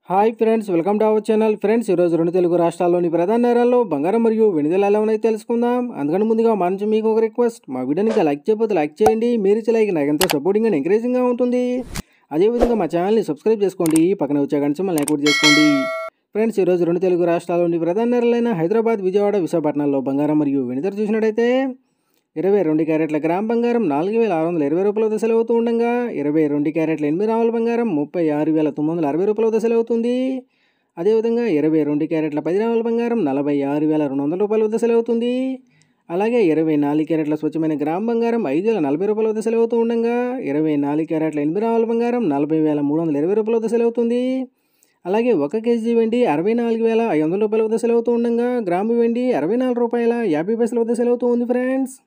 hi friends welcome to our channel friends ఈరోజు రెండు తెలుగు రాష్ట్రాల్లోని ప్రధాన నగరాల్లో బంగారం మరియు వెనుదల ఎలా ఉన్నాయో తెలుసుకుందాం అందుకని ముందుగా మా నుంచి మీకు ఒక రిక్వెస్ట్ మా వీడియోని ఇంకా లైక్ చేయకపోతే లైక్ చేయండి మీరు ఇచ్చే లైక్ నాకు ఎంతో సపోర్టింగ్ అండ్ ఎంకరేజింగ్గా ఉంటుంది అదేవిధంగా మా ఛానల్ని సబ్స్క్రైబ్ చేసుకోండి పక్కన వచ్చే గంట మళ్ళీ లైక్ కూడా చేసుకోండి ఫ్రెండ్స్ ఈరోజు రెండు తెలుగు రాష్ట్రాల్లోని ప్రధాన నగరాలైన హైదరాబాద్ విజయవాడ విశాఖపట్నంలో బంగారం మరియు వెనుదల చూసినట్టయితే ఇరవై రెండు క్యారెట్ల గ్రామ్ బంగారం నాలుగు వేల ఆరు వందల ఇరవై రూపాయల దశలు అవుతూ ఉండగా ఇరవై రెండు క్యారెట్ల ఎనిమిది రావుల బంగారం ముప్పై ఆరు వేల తొమ్మిది వందల అరవై రూపాయల దశలు అవుతుంది అదేవిధంగా ఇరవై రెండు క్యారెట్ల పది రావుల బంగారం నలభై ఆరు వేల రెండు వందల రూపాయల దశలు అవుతుంది అలాగే ఇరవై నాలుగు క్యారెట్ల స్వచ్ఛమైన గ్రామ్ బంగారం ఐదు వేల నలభై రూపాయల దశలు అవుతూ ఉండగా ఇరవై నాలుగు క్యారెట్ల ఎనిమిది రావుల బంగారం నలభై వేల మూడు వందల ఇరవై రూపాయల దశలు అవుతుంది అలాగే ఒక కేజీ వెండి అరవై నాలుగు వేల ఐదు వందల రూపాయల దశలు అవుతూ ఉండగా గ్రాము వెండి అరవై నాలుగు రూపాయల యాభై పైసల వద్ద సెలవుతూ ఉంది ఫ్రెండ్స్